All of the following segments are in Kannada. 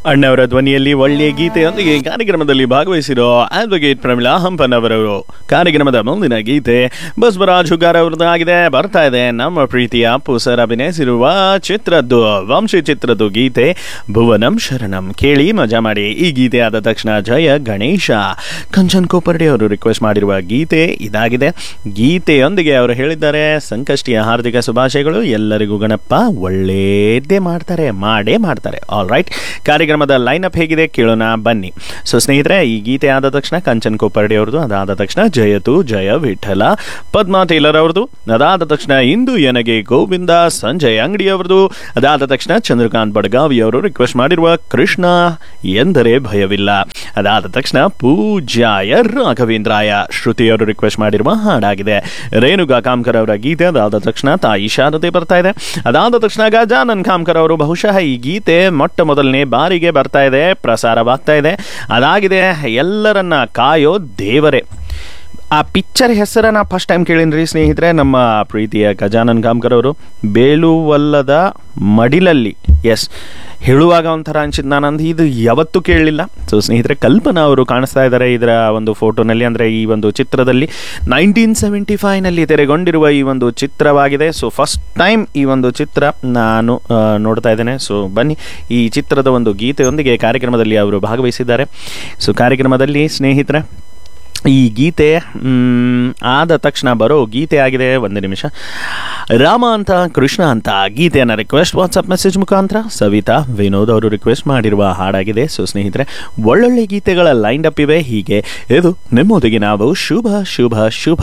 ಅಣ್ಣವರ ಧ್ವನಿಯಲ್ಲಿ ಒಳ್ಳೆಯ ಗೀತೆಯೊಂದಿಗೆ ಕಾರ್ಯಕ್ರಮದಲ್ಲಿ ಭಾಗವಹಿಸಿರೋ ಅಡ್ವೊಕೇಟ್ ಪ್ರಮಿಳಾ ಹಂಪನವರವರು ಕಾರ್ಯಕ್ರಮದ ಮುಂದಿನ ಗೀತೆ ಬಸವರಾಜ್ ಹುಗಾರ್ ಅವರದಾಗಿದೆ ಬರ್ತಾ ಇದೆ ನಮ್ಮ ಪ್ರೀತಿಯ ಅಪ್ಪು ಸರ್ ಅಭಿನಯಿಸಿರುವ ಚಿತ್ರದ್ದು ವಂಶಿ ಚಿತ್ರದ್ದು ಗೀತೆ ಭುವನಂ ಶರಣಂ ಕೇಳಿ ಮಜಾ ಮಾಡಿ ಈ ಗೀತೆ ಆದ ತಕ್ಷಣ ಜಯ ಗಣೇಶ ಕಂಚನ್ ಕೋಪರ್ಡೆ ಅವರು ರಿಕ್ವೆಸ್ಟ್ ಮಾಡಿರುವ ಗೀತೆ ಇದಾಗಿದೆ ಗೀತೆಯೊಂದಿಗೆ ಅವರು ಹೇಳಿದ್ದಾರೆ ಸಂಕಷ್ಟಿಯ ಹಾರ್ದಿಕ ಶುಭಾಶಯಗಳು ಎಲ್ಲರಿಗೂ ಗಣಪ ಒಳ್ಳೇದೇ ಮಾಡ್ತಾರೆ ಮಾಡೇ ಮಾಡ್ತಾರೆ ಆಲ್ ರೈಟ್ ಕಾರ್ಯಕ್ರಮದ ಲೈನ್ ಅಪ್ ಹೇಗಿದೆ ಕೇಳೋಣ ಬನ್ನಿ ಸೊ ಸ್ನೇಹಿತರೆ ಈ ಗೀತೆ ಆದ ತಕ್ಷಣ ಕಂಚನ್ ಕೋಪರ್ಡಿ ಅವ್ರದ್ದು ಅದಾದ ತಕ್ಷಣ ಜಯತು ಜಯ ವಿಠಲ ಪದ್ಮಾ ಟೇಲರ್ ಅವ್ರದ್ದು ಅದಾದ ತಕ್ಷಣ ಇಂದು ಎನಗೆ ಗೋವಿಂದ ಸಂಜಯ್ ಅಂಗಡಿ ಅವ್ರದ್ದು ಅದಾದ ತಕ್ಷಣ ಚಂದ್ರಕಾಂತ್ ಬಡಗಾವಿ ಅವರು ರಿಕ್ವೆಸ್ಟ್ ಮಾಡಿರುವ ಕೃಷ್ಣ ಎಂದರೆ ಭಯವಿಲ್ಲ ಅದಾದ ತಕ್ಷಣ ಪೂಜ್ಯಾಯ ರಾಘವೇಂದ್ರಾಯ ಶ್ರುತಿ ಅವರು ರಿಕ್ವೆಸ್ಟ್ ಮಾಡಿರುವ ಹಾಡಾಗಿದೆ ರೇಣುಕಾ ಕಾಮ್ಕರ್ ಅವರ ಗೀತೆ ಅದಾದ ತಕ್ಷಣ ತಾಯಿ ಶಾರದೆ ಬರ್ತಾ ಇದೆ ಅದಾದ ತಕ್ಷಣ ಗಜಾನನ್ ಕಾಮ್ಕರ್ ಅವರು ಬಹುಶಃ ಈ ಗೀತೆ ಮೊಟ್ಟ ಮೊದಲನೇ ಬಾರಿಗೆ ಬರ್ತಾ ಇದೆ ಪ್ರಸಾರವಾಗ್ತಾ ಇದೆ ಅದಾಗಿದೆ ಎಲ್ಲರನ್ನ ಕಾಯೋ ದೇವರೇ ಆ ಪಿಕ್ಚರ್ ಹೆಸರನ್ನ ಫಸ್ಟ್ ಟೈಮ್ ಕೇಳಿನ್ರಿ ಸ್ನೇಹಿತರೆ ನಮ್ಮ ಪ್ರೀತಿಯ ಗಜಾನನ್ ಕಾಮ್ಕರ್ ಅವರು ಬೇಲುವಲ್ಲದ ಮಡಿಲಲ್ಲಿ ಎಸ್ ಹೇಳುವಾಗ ಒಂಥರ ಅನ್ಸಿದ್ದು ನಾನಂದು ಇದು ಯಾವತ್ತೂ ಕೇಳಲಿಲ್ಲ ಸೊ ಸ್ನೇಹಿತರೆ ಕಲ್ಪನಾ ಅವರು ಕಾಣಿಸ್ತಾ ಇದ್ದಾರೆ ಇದರ ಒಂದು ಫೋಟೋನಲ್ಲಿ ಅಂದರೆ ಈ ಒಂದು ಚಿತ್ರದಲ್ಲಿ ನೈನ್ಟೀನ್ ಸೆವೆಂಟಿ ಫೈವ್ನಲ್ಲಿ ತೆರೆಗೊಂಡಿರುವ ಈ ಒಂದು ಚಿತ್ರವಾಗಿದೆ ಸೊ ಫಸ್ಟ್ ಟೈಮ್ ಈ ಒಂದು ಚಿತ್ರ ನಾನು ಆ, ನೋಡ್ತಾ ಇದ್ದೇನೆ ಸೊ ಬನ್ನಿ ಈ ಚಿತ್ರದ ಒಂದು ಗೀತೆಯೊಂದಿಗೆ ಕಾರ್ಯಕ್ರಮದಲ್ಲಿ ಅವರು ಭಾಗವಹಿಸಿದ್ದಾರೆ ಸೊ ಕಾರ್ಯಕ್ರಮದಲ್ಲಿ ಸ್ನೇಹಿತರೆ ಈ ಗೀತೆ ಮ್, ಆದ ತಕ್ಷಣ ಬರೋ ಗೀತೆ ಆಗಿದೆ ಒಂದು ನಿಮಿಷ ರಾಮ ಅಂತ ಕೃಷ್ಣ ಅಂತ ಗೀತೆಯನ್ನು ರಿಕ್ವೆಸ್ಟ್ ವಾಟ್ಸಪ್ ಮೆಸೇಜ್ ಮುಖಾಂತರ ಸವಿತಾ ವಿನೋದ್ ಅವರು ರಿಕ್ವೆಸ್ಟ್ ಮಾಡಿರುವ ಹಾಡಾಗಿದೆ ಸೊ ಸ್ನೇಹಿತರೆ ಒಳ್ಳೊಳ್ಳೆ ಗೀತೆಗಳ ಲೈನ್ ಅಪ್ ಇವೆ ಹೀಗೆ ಇದು ನಿಮ್ಮೊಂದಿಗೆ ನಾವು ಶುಭ ಶುಭ ಶುಭ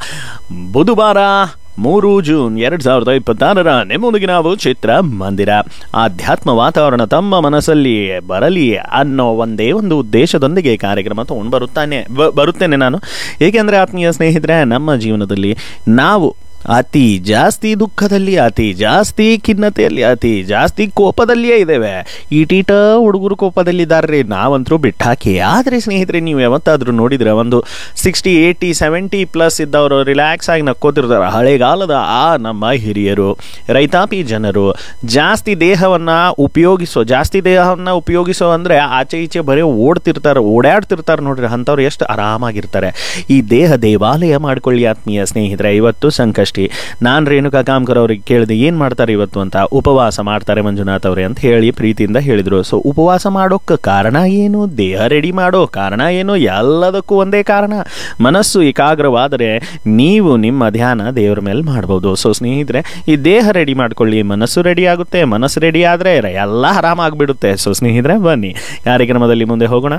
ಬುಧವಾರ ಮೂರು ಜೂನ್ ಎರಡ್ ಸಾವಿರದ ಇಪ್ಪತ್ತಾರರ ನಿಮ್ಮೊಂದಿಗೆ ನಾವು ಚಿತ್ರ ಮಂದಿರ ಆಧ್ಯಾತ್ಮ ವಾತಾವರಣ ತಮ್ಮ ಮನಸ್ಸಲ್ಲಿ ಬರಲಿ ಅನ್ನೋ ಒಂದೇ ಒಂದು ಉದ್ದೇಶದೊಂದಿಗೆ ಕಾರ್ಯಕ್ರಮ ತಗೊಂಡು ಬರುತ್ತಾನೆ ಬ- ಬರುತ್ತೇನೆ ನಾನು ಏಕೆಂದರೆ ಆತ್ಮೀಯ ಸ್ನೇಹಿತರೆ ನಮ್ಮ ಜೀವನದಲ್ಲಿ ನಾವು ಅತಿ ಜಾಸ್ತಿ ದುಃಖದಲ್ಲಿ ಅತಿ ಜಾಸ್ತಿ ಖಿನ್ನತೆಯಲ್ಲಿ ಅತಿ ಜಾಸ್ತಿ ಕೋಪದಲ್ಲಿಯೇ ಇದ್ದೇವೆ ಈಟೀಟ ಹುಡುಗರು ಕೋಪದಲ್ಲಿದ್ದಾರೆ ನಾವಂತರೂ ಬಿಟ್ಟಾಕಿ ಆದರೆ ಸ್ನೇಹಿತರೆ ನೀವು ಯಾವತ್ತಾದರೂ ನೋಡಿದ್ರೆ ಒಂದು ಸಿಕ್ಸ್ಟಿ ಏಯ್ಟಿ ಸೆವೆಂಟಿ ಪ್ಲಸ್ ಇದ್ದವರು ರಿಲ್ಯಾಕ್ಸ್ ಆಗಿ ನಕ್ಕೋತಿರ್ತಾರೆ ಹಳೆಗಾಲದ ಆ ನಮ್ಮ ಹಿರಿಯರು ರೈತಾಪಿ ಜನರು ಜಾಸ್ತಿ ದೇಹವನ್ನು ಉಪಯೋಗಿಸೋ ಜಾಸ್ತಿ ದೇಹವನ್ನು ಉಪಯೋಗಿಸೋ ಅಂದರೆ ಆಚೆ ಈಚೆ ಬರೀ ಓಡ್ತಿರ್ತಾರೆ ಓಡಾಡ್ತಿರ್ತಾರೆ ನೋಡ್ರಿ ಅಂಥವ್ರು ಎಷ್ಟು ಆರಾಮಾಗಿರ್ತಾರೆ ಈ ದೇಹ ದೇವಾಲಯ ಮಾಡ್ಕೊಳ್ಳಿ ಆತ್ಮೀಯ ಸ್ನೇಹಿತರೆ ಇವತ್ತು ಸಂಕಷ್ಟಿ ನಾನು ರೇಣುಕಾ ಕಾಮ್ಕರ್ ಅವ್ರಿಗೆ ಕೇಳಿದೆ ಏನು ಮಾಡ್ತಾರೆ ಇವತ್ತು ಅಂತ ಉಪವಾಸ ಮಾಡ್ತಾರೆ ಮಂಜುನಾಥ್ ಅವರೇ ಅಂತ ಹೇಳಿ ಪ್ರೀತಿಯಿಂದ ಹೇಳಿದರು ಸೊ ಉಪವಾಸ ಮಾಡೋಕ್ಕೆ ಕಾರಣ ಏನು ದೇಹ ರೆಡಿ ಮಾಡೋ ಕಾರಣ ಏನು ಎಲ್ಲದಕ್ಕೂ ಒಂದೇ ಕಾರಣ ಮನಸ್ಸು ಏಕಾಗ್ರವಾದರೆ ನೀವು ನಿಮ್ಮ ಧ್ಯಾನ ದೇವರ ಮೇಲೆ ಮಾಡ್ಬೋದು ಸೊ ಸ್ನೇಹಿತರೆ ಈ ದೇಹ ರೆಡಿ ಮಾಡ್ಕೊಳ್ಳಿ ಮನಸ್ಸು ರೆಡಿ ಆಗುತ್ತೆ ಮನಸ್ಸು ರೆಡಿ ಆದರೆ ಎಲ್ಲ ಆರಾಮಾಗ್ಬಿಡುತ್ತೆ ಸೊ ಸ್ನೇಹಿತರೆ ಬನ್ನಿ ಕಾರ್ಯಕ್ರಮದಲ್ಲಿ ಮುಂದೆ ಹೋಗೋಣ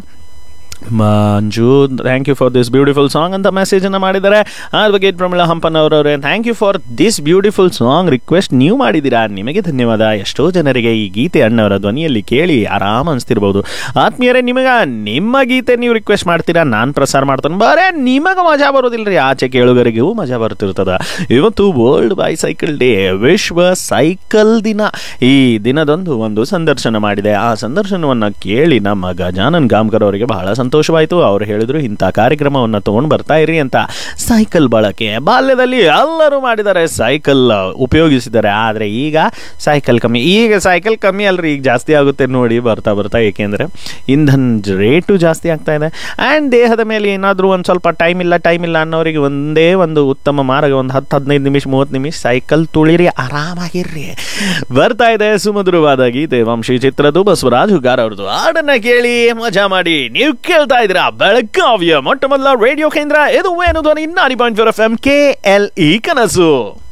Manju thank you for this beautiful song ಅಂತ ಮೆಸೇಜನ್ನು ಮಾಡಿದ್ದಾರೆ ಅಡ್ವೊಕೇಟ್ ಪ್ರಮಿಳಾ ಹಂಪನವರವರೇ thank you for this beautiful song request ನೀವು ಮಾಡಿದ್ದೀರಾ ನಿಮಗೆ ಧನ್ಯವಾದ ಎಷ್ಟೋ ಜನರಿಗೆ ಈ ಗೀತೆ ಅಣ್ಣವರ ಧ್ವನಿಯಲ್ಲಿ ಕೇಳಿ ಆರಾಮ್ ಅನಿಸ್ತಿರ್ಬೋದು ಆತ್ಮೀಯರೇ ನಿಮಗೆ ನಿಮ್ಮ ಗೀತೆ ನೀವು ರಿಕ್ವೆಸ್ಟ್ ಮಾಡ್ತೀರಾ ನಾನು ಪ್ರಸಾರ ಮಾಡ್ತಾನೆ ಬರೇ ನಿಮಗೆ ಮಜಾ ಬರೋದಿಲ್ಲ ರೀ ಆಚೆ ಕೇಳುಗರಿಗೂ ಮಜಾ ಬರ್ತಿರ್ತದ ಇವತ್ತು ವರ್ಲ್ಡ್ ಬೈಸೈಕಲ್ ಡೇ ವಿಶ್ವ ಸೈಕಲ್ ದಿನ ಈ ದಿನದಂದು ಒಂದು ಸಂದರ್ಶನ ಮಾಡಿದೆ ಆ ಸಂದರ್ಶನವನ್ನು ಕೇಳಿ ನಮ್ಮ ಗಜಾನನ್ ಗಾಮ್ಕರ್ ಅವರಿಗೆ ಬಹಳ ಸಂತೋಷವಾಯಿತು ಅವರು ಹೇಳಿದ್ರು ಇಂಥ ಕಾರ್ಯಕ್ರಮವನ್ನು ತಗೊಂಡು ಬರ್ತಾ ಇರಿ ಅಂತ ಸೈಕಲ್ ಬಳಕೆ ಬಾಲ್ಯದಲ್ಲಿ ಎಲ್ಲರೂ ಮಾಡಿದ್ದಾರೆ ಸೈಕಲ್ ಉಪಯೋಗಿಸಿದ್ದಾರೆ ಆದರೆ ಈಗ ಸೈಕಲ್ ಕಮ್ಮಿ ಈಗ ಸೈಕಲ್ ಕಮ್ಮಿ ಅಲ್ರಿ ಈಗ ಜಾಸ್ತಿ ಆಗುತ್ತೆ ನೋಡಿ ಬರ್ತಾ ಬರ್ತಾ ಏಕೆಂದರೆ ಇಂಧನ್ ರೇಟು ಜಾಸ್ತಿ ಆಗ್ತಾ ಇದೆ ಆ್ಯಂಡ್ ದೇಹದ ಮೇಲೆ ಏನಾದರೂ ಒಂದು ಸ್ವಲ್ಪ ಟೈಮ್ ಇಲ್ಲ ಟೈಮ್ ಇಲ್ಲ ಅನ್ನೋರಿಗೆ ಒಂದೇ ಒಂದು ಉತ್ತಮ ಮಾರ್ಗ ಒಂದು ಹತ್ತು ಹದಿನೈದು ನಿಮಿಷ ಮೂವತ್ತು ನಿಮಿಷ ಸೈಕಲ್ ತುಳಿರಿ ಆರಾಮಾಗಿರ್ರಿ ಬರ್ತಾ ಇದೆ ಸುಮಧುರವಾದ ಗೀತೆ ವಂಶಿ ಚಿತ್ರದ್ದು ಬಸವರಾಜ್ ಹುಗಾರ್ ಅವ್ರದ್ದು ಹಾಡನ್ನ ಕೇಳಿ ಮಜಾ ಮಾಡಿ ನೀವು ಕೇಳ್ತಾ ಇದ್ದೀರಾ ಬೆಳಗಾವಿಯ ಮೊಟ್ಟ ಮೊದಲ ರೇಡಿಯೋ ಕೇಂದ್ರ ಇದು ಏನು ಧ್ವನಿ ನಾಡಿ point four F M K L E ಕನಸು